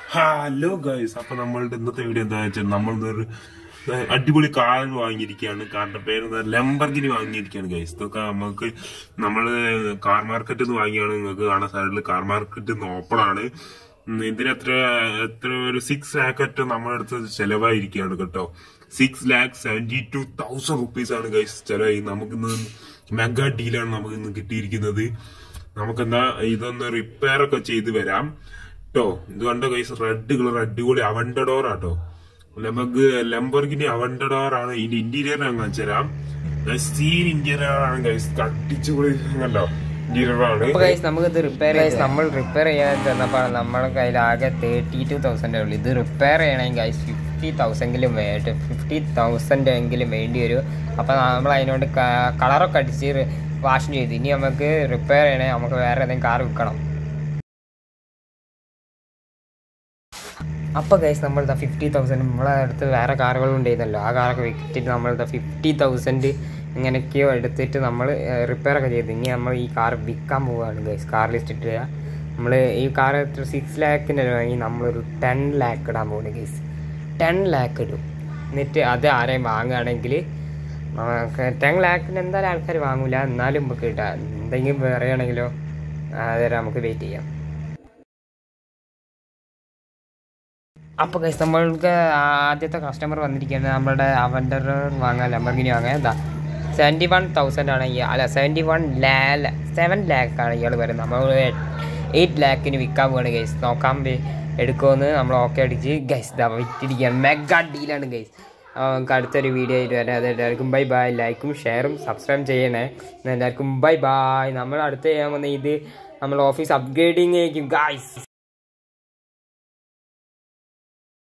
hello guys അപ്പൊ നമ്മളുടെ ഇന്നത്തെ വീഡിയോ എന്താ വെച്ചാൽ നമ്മൾ ഒരു അടിപൊളി കാർ വാങ്ങിയിരിക്കുകയാണ് കാറിന്റെ പേര് ലംബർഗിനി വാങ്ങിയിരിക്കുകയാണ് ഗൈസ് ഇതൊക്കെ നമുക്ക് നമ്മള് കാർ മാർക്കറ്റിൽ നിന്ന് വാങ്ങിയാണ് നിങ്ങൾക്ക് കാണാൻ സൈഡിൽ കാർ മാർക്കറ്റ് നിന്ന് ഓപ്പൺ ആണ് ഉം, ഇതിന് എത്ര എത്ര ഒരു സിക്സ് ലാക്ക് അറ്റ് നമ്മുടെ അടുത്ത് ചെലവായിരിക്കുകയാണ് കേട്ടോ six lakh seventy two thousand rupees ആണ് ഗൈസ് ചെലവായി നമുക്കിന്ന് മെഗാ ഡീലാണ് നമുക്ക് ഇന്ന് കിട്ടിയിരിക്കുന്നത് നമുക്കെന്താ ഇതൊന്ന് റിപ്പയർ ഒക്കെ ചെയ്ത് വരാം കേട്ടോ ഇത് കണ്ടോ ഗൈസ് റെഡ് കളർ അടിപൊളി അവണ്ടഡോർ ആട്ടോ നമുക്ക് ലംബർഗിനി അവണ്ടഡോർ ആണ് ഇതിന്റെ ഇന്റീരിയർ ഞാൻ കാണിച്ചു തരാം സീൻ ഇന്റീരിയർ ആണ് ഗൈസ് കട്ടിച്ചുപൊളി കണ്ടോ ഇന്റീരിയർ ആണ് അപ്പൊ ഗൈസ് നമുക്ക് ഇത് റിപ്പയർ ഗൈസ് നമ്മൾ റിപ്പയർ ചെയ്യാൻ ചെന്നപ്പോൾ നമ്മുടെ കയ്യിൽ ആകെ തേർട്ടി ടു തൗസൻഡേ ഉള്ളൂ ഇത് റിപ്പയർ ചെയ്യണമെങ്കിൽ ഗൈസ് ഫിഫ്റ്റി തൗസൻഡെങ്കിലും വേണ്ട ഫിഫ്റ്റി തൗസൻഡ് എങ്കിലും വേണ്ടി വരും അപ്പോൾ നമ്മൾ അതിനോട് കളറൊക്കെ അടിച്ച് വാഷ് ചെയ്ത് ഇനി നമുക്ക് റിപ്പയർ ചെയ്യണേ നമുക്ക് വേറെ ഏതെങ്കിലും കാർ വിൽക്കണം അപ്പോൾ ഗൈസ് നമ്മളിതാ ഫിഫ്റ്റി തൗസൻഡ് നമ്മളെ അടുത്ത് വേറെ കാറുകളും ഉണ്ടായിരുന്നല്ലോ ആ കാറൊക്കെ വിറ്റിട്ട് നമ്മളിതാ ഫിഫ്റ്റി തൗസൻഡ് എങ്ങനെയൊക്കെയോ എടുത്തിട്ട് നമ്മൾ റിപ്പയർ ഒക്കെ ചെയ്ത് ഇനി നമ്മൾ ഈ കാർ വിൽക്കാൻ പോവുകയാണ് ഗൈസ് കാർ ലിസ്റ്റ് ഇട്ട് നമ്മൾ ഈ കാർ എത്ര സിക്സ് ലാക്കിന് വാങ്ങി നമ്മളൊരു ടെൻ ലാക്ക് ഇടാൻ പോകുന്നു ഗൈസ് ടെൻ ലാക്ക് ഇടും എന്നിട്ട് അത് ആരെയും വാങ്ങുകയാണെങ്കിൽ നമുക്ക് ടെൻ ലാക്കിന് എന്തായാലും ആൾക്കാർ വാങ്ങൂല എന്നാലും നമുക്ക് കിട്ടാം എന്തെങ്കിലും പറയുകയാണെങ്കിലോ അതുവരെ നമുക്ക് വെയിറ്റ് ചെയ്യാം അപ്പോൾ ഗൈസ് നമ്മൾക്ക് ആദ്യത്തെ കസ്റ്റമർ വന്നിരിക്കുന്നത് നമ്മുടെ അവൻ്റെ വാങ്ങാൻ ലംബർഗിനി വാങ്ങാൻ എന്താ സെവൻറ്റി വൺ തൗസൻഡ് ആണ് ഈ അല്ല സെവൻറ്റി വൺ ലാ സെവൻ ലാക്കാണ് ഇയാൾ വരുന്നത് നമ്മൾ എയ്റ്റ് ലാക്കിന് വിൽക്കാൻ പോവാണ് ഗൈസ് നോക്കാൻ വേ- എടുക്കുമെന്ന് നമ്മൾ ഓക്കെ അടിച്ച് ഗൈസ് ഇതാ വിറ്റിരിക്കുകയാണ് മെഗാ ഡീലാണ് ഗൈസ് നമുക്ക് അടുത്തൊരു വീഡിയോ ആയിട്ട് വരാം അത് എല്ലാവർക്കും ബൈ ബൈ ലൈക്കും ഷെയറും സബ്സ്ക്രൈബ് ചെയ്യണേ എന്നാ എല്ലാവർക്കും ബൈ ബൈ നമ്മൾ അടുത്ത് ചെയ്യാൻ വന്ന ഇത് നമ്മൾ ഓഫീസ് അപ്ഗ്രേഡിങ് ആയിരിക്കും ഗൈസ്